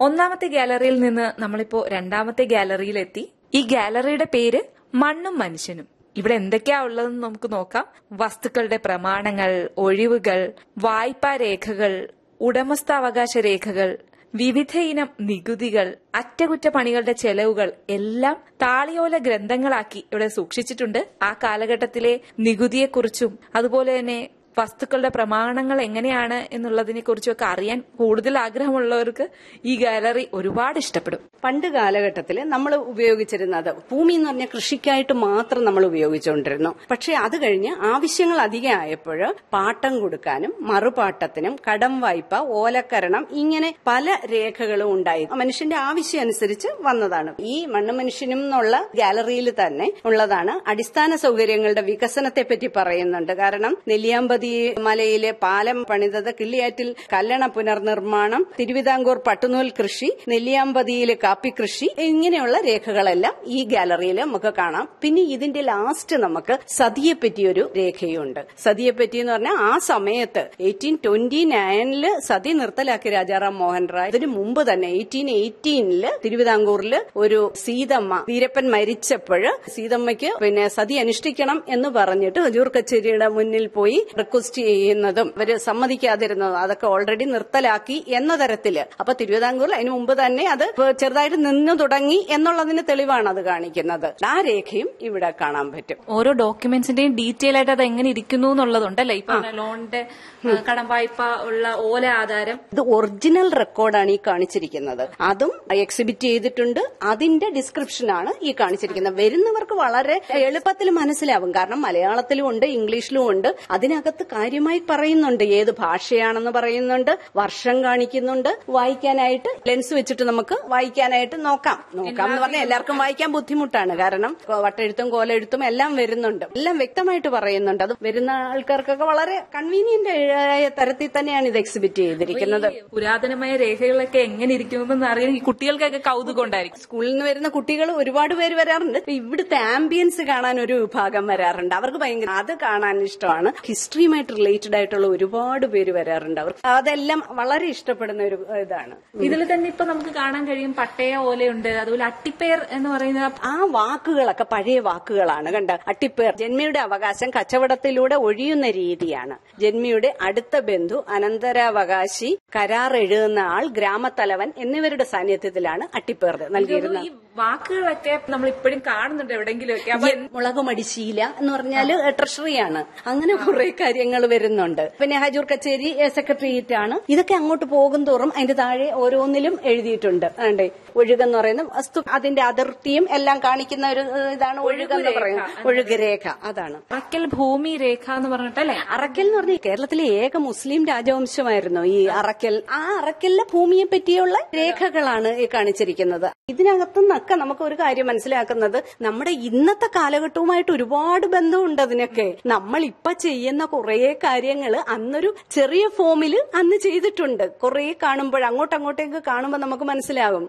ഒന്നാമത്തെ ഗാലറിയിൽ നിന്ന് നമ്മളിപ്പോ രണ്ടാമത്തെ ഗാലറിയിലെത്തി ഈ ഗാലറിയുടെ പേര് മണ്ണും മനുഷ്യനും ഇവിടെ എന്തൊക്കെയാ ഉള്ളതെന്ന് നമുക്ക് നോക്കാം വസ്തുക്കളുടെ പ്രമാണങ്ങൾ ഒഴിവുകൾ വായ്പാ രേഖകൾ ഉടമസ്ഥാവകാശ രേഖകൾ വിവിധ ഇനം നികുതികൾ അറ്റകുറ്റപ്പണികളുടെ ചെലവുകൾ എല്ലാം താളിയോല ഗ്രന്ഥങ്ങളാക്കി ഇവിടെ സൂക്ഷിച്ചിട്ടുണ്ട് ആ കാലഘട്ടത്തിലെ നികുതിയെക്കുറിച്ചും അതുപോലെ തന്നെ വസ്തുക്കളുടെ പ്രമാണങ്ങൾ എങ്ങനെയാണ് എന്നുള്ളതിനെ കുറിച്ചൊക്കെ അറിയാൻ കൂടുതൽ ആഗ്രഹമുള്ളവർക്ക് ഈ ഗാലറി ഒരുപാട് ഇഷ്ടപ്പെടും പണ്ട് കാലഘട്ടത്തിൽ നമ്മൾ ഉപയോഗിച്ചിരുന്നത് ഭൂമി എന്ന് പറഞ്ഞാൽ കൃഷിക്കായിട്ട് മാത്രം നമ്മൾ ഉപയോഗിച്ചുകൊണ്ടിരുന്നു പക്ഷെ അത് കഴിഞ്ഞ് ആവശ്യങ്ങൾ അധികമായപ്പോൾ പാട്ടം കൊടുക്കാനും മറുപാട്ടത്തിനും കടം വായ്പ ഓലക്കരണം ഇങ്ങനെ പല രേഖകളും ഉണ്ടായി മനുഷ്യന്റെ ആവശ്യം അനുസരിച്ച് വന്നതാണ് ഈ മണ്ണ് മനുഷ്യനും എന്നുള്ള ഗാലറിയിൽ തന്നെ ഉള്ളതാണ് അടിസ്ഥാന സൗകര്യങ്ങളുടെ വികസനത്തെ പറ്റി പറയുന്നുണ്ട് കാരണം നെല്ലിയാമ്പതി മലയിലെ പാലം പണിതത് കിള്ളിയാറ്റിൽ കല്ലണ പുനർനിർമ്മാണം തിരുവിതാംകൂർ പട്ടുനൂൽ കൃഷി നെല്ലിയാമ്പതിയിലെ കാപ്പി കൃഷി ഇങ്ങനെയുള്ള രേഖകളെല്ലാം ഈ ഗാലറിയിൽ നമുക്ക് കാണാം പിന്നെ ഇതിന്റെ ലാസ്റ്റ് നമുക്ക് സതിയെ പറ്റിയൊരു രേഖയുണ്ട് സതിയെ പറ്റി എന്ന് പറഞ്ഞാൽ ആ സമയത്ത് എയ്റ്റീൻ ട്വന്റി നയനില് സതി നിർത്തലാക്കി രാജാറാം മോഹൻ റായ് ഇതിന് മുമ്പ് തന്നെ എയ്റ്റീൻ എയ്റ്റീനില് തിരുവിതാംകൂറില് ഒരു സീതമ്മ വീരപ്പൻ മരിച്ചപ്പോൾ സീതമ്മയ്ക്ക് പിന്നെ സതി അനുഷ്ഠിക്കണം എന്ന് പറഞ്ഞിട്ട് ഹജൂർ കച്ചേരിയുടെ മുന്നിൽ പോയി റിക്വസ്റ്റ് ചെയ്യുന്നതും അവര് സമ്മതിക്കാതിരുന്നതും അതൊക്കെ ഓൾറെഡി നിർത്തലാക്കി എന്ന തരത്തില് അപ്പൊ തിരുവിതാംകൂറിൽ അതിന് മുമ്പ് തന്നെ അത് ചെറുതായിട്ട് നിന്നു തുടങ്ങി എന്നുള്ളതിന് തെളിവാണ് അത് കാണിക്കുന്നത് ആ രേഖയും ഇവിടെ കാണാൻ പറ്റും ഓരോ ഡോക്യുമെന്റ്സിന്റെയും ഡീറ്റെയിൽ ആയിട്ട് അത് എങ്ങനെ ഇരിക്കുന്നു എന്നുള്ളതുണ്ടല്ലേ ഇപ്പൊ ലോണിന്റെ ആ, കടം വായ്പ ഉള്ള ഓല ആധാരം ഇത് ഒറിജിനൽ റെക്കോർഡാണ് ഈ കാണിച്ചിരിക്കുന്നത് അതും എക്സിബിറ്റ് ചെയ്തിട്ടുണ്ട് അതിന്റെ ഡിസ്ക്രിപ്ഷനാണ് ഈ കാണിച്ചിരിക്കുന്നത് വരുന്നവർക്ക് വളരെ എളുപ്പത്തിൽ മനസ്സിലാവും കാരണം മലയാളത്തിലും ഉണ്ട് ഇംഗ്ലീഷിലും ഉണ്ട് അതിനകത്ത് കാര്യമായി പറയുന്നുണ്ട് ഏത് ഭാഷയാണെന്ന് പറയുന്നുണ്ട് വർഷം കാണിക്കുന്നുണ്ട് വായിക്കാനായിട്ട് ലെൻസ് വെച്ചിട്ട് നമുക്ക് വായിക്കാനായിട്ട് നോക്കാം നോക്കാം എന്ന് പറഞ്ഞാൽ എല്ലാവർക്കും വായിക്കാൻ ബുദ്ധിമുട്ടാണ് കാരണം വട്ടെഴുത്തും കോലെഴുത്തും എല്ലാം വരുന്നുണ്ട് എല്ലാം വ്യക്തമായിട്ട് പറയുന്നുണ്ട് അത് വരുന്ന ആൾക്കാർക്കൊക്കെ വളരെ കൺവീനിയന്റ് ആയ തരത്തിൽ തന്നെയാണ് ഇത് എക്സിബിറ്റ് ചെയ്തിരിക്കുന്നത് ഈ പുരാതനമായ രേഖകളൊക്കെ എങ്ങനെ ഇരിക്കുമെന്ന് അറിയാൻ ഈ കുട്ടികൾക്കൊക്കെ കൗതുകം ഉണ്ടായിരിക്കും സ്കൂളിൽ നിന്ന് വരുന്ന കുട്ടികൾ ഒരുപാട് പേര് വരാറുണ്ട് ഇവിടുത്തെ ആംബിയൻസ് കാണാൻ ഒരു വിഭാഗം വരാറുണ്ട് അവർക്ക് ഭയങ്കര അത് കാണാൻ ഇഷ്ടമാണ് ഹിസ്റ്ററിയുമായിട്ട് റിലേറ്റഡ് ആയിട്ടുള്ള ഒരുപാട് പേര് വരാറുണ്ട് അവർക്ക് അതെല്ലാം വളരെ ഇഷ്ടപ്പെടുന്ന ഒരു ഇതാണ് ഇതിൽ തന്നെ ഇപ്പൊ നമുക്ക് കാണാൻ കഴിയും പട്ടയ ഓലയുണ്ട് അതുപോലെ അട്ടിപ്പേർ എന്ന് പറയുന്ന ആ വാക്കുകളൊക്കെ പഴയ വാക്കുകളാണ് കണ്ട അട്ടിപ്പേർ ജന്മിയുടെ അവകാശം കച്ചവടത്തിലൂടെ ഒഴിയുന്ന രീതിയാണ് ജന്മിയുടെ അടുത്ത ബന്ധു അനന്തരാവകാശി കരാർ എഴുതുന്ന ആൾ ഗ്രാമത്തലവൻ എന്നിവരുടെ സാന്നിധ്യത്തിലാണ് അട്ടിപ്പേർ നൽകിയിരുന്നത് ഈ വാക്കുകളൊക്കെ നമ്മൾ ഇപ്പോഴും കാണുന്നുണ്ട് എവിടെയെങ്കിലുമൊക്കെ അപ്പൊ മുളകുമടിശീല എന്ന് പറഞ്ഞാല് ട്രഷറിയാണ് അങ്ങനെ കുറെ കാര്യങ്ങൾ വരുന്നുണ്ട് പിന്നെ ഹജൂർ കച്ചേരി സെക്രട്ടേറിയറ്റ് ആണ് ഇതൊക്കെ അങ്ങോട്ട് പോകും തോറും അതിന്റെ താഴെ ഓരോന്നിലും എഴുതിയിട്ടുണ്ട് ആണ്ടേ ഒഴുകെന്ന് പറയുന്ന വസ്തു അതിന്റെ അതിർത്തിയും എല്ലാം കാണിക്കുന്ന ഒരു ഏഹ്, ഇതാണ് ഒഴുകെന്ന് പറയുന്നത് ഒഴുകുരേഖ അതാണ് അറക്കൽ ഭൂമി രേഖ എന്ന് പറഞ്ഞിട്ടല്ലേ അറക്കൽ എന്ന് പറഞ്ഞാൽ കേരളത്തിലെ ഏക മുസ്ലിം രാജവംശമായിരുന്നു ഈ അറക്കൽ ആ അറക്കലിലെ ഭൂമിയെ പറ്റിയുള്ള രേഖകളാണ് ഈ കാണിച്ചിരിക്കുന്നത് ഇതിനകത്തുനിന്നൊക്കെ നമുക്ക് ഒരു കാര്യം മനസ്സിലാക്കുന്നത് നമ്മുടെ ഇന്നത്തെ കാലഘട്ടവുമായിട്ട് ഒരുപാട് ബന്ധമുണ്ട് അതിനൊക്കെ നമ്മൾ ഇപ്പൊ ചെയ്യുന്ന കുറെ കാര്യങ്ങൾ അന്നൊരു ചെറിയ ഫോമിൽ അന്ന് ചെയ്തിട്ടുണ്ട് കുറെ കാണുമ്പോൾ അങ്ങോട്ടങ്ങോട്ടേക്ക് കാണുമ്പോൾ നമുക്ക് മനസ്സിലാകും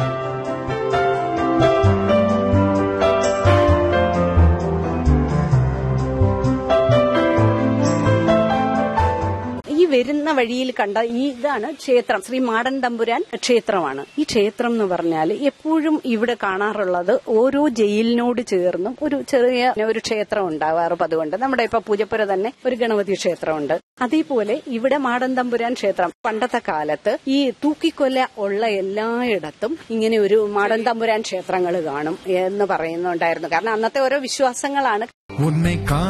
ഈ വരുന്ന വഴിയിൽ കണ്ട ഈ ഇതാണ് ക്ഷേത്രം ശ്രീ മാടൻ തമ്പുരാൻ ക്ഷേത്രമാണ് ഈ ക്ഷേത്രം എന്ന് പറഞ്ഞാൽ എപ്പോഴും ഇവിടെ കാണാറുള്ളത് ഓരോ ജയിലിനോട് ചേർന്നും ഒരു ചെറിയ ഒരു ക്ഷേത്രം ഉണ്ടാവാറ് പതുകൊണ്ട് നമ്മുടെ ഇപ്പൊ പൂജപ്പുര തന്നെ ഒരു ഗണപതി ക്ഷേത്രമുണ്ട് അതേപോലെ ഇവിടെ മാടൻ തമ്പുരാൻ ക്ഷേത്രം പണ്ടത്തെ കാലത്ത് ഈ തൂക്കിക്കൊല ഉള്ള എല്ലായിടത്തും ഇങ്ങനെ ഒരു മാടൻ തമ്പുരാൻ ക്ഷേത്രങ്ങൾ കാണും എന്ന് പറയുന്നുണ്ടായിരുന്നു കാരണം അന്നത്തെ ഓരോ വിശ്വാസങ്ങളാണ് உன்னை கா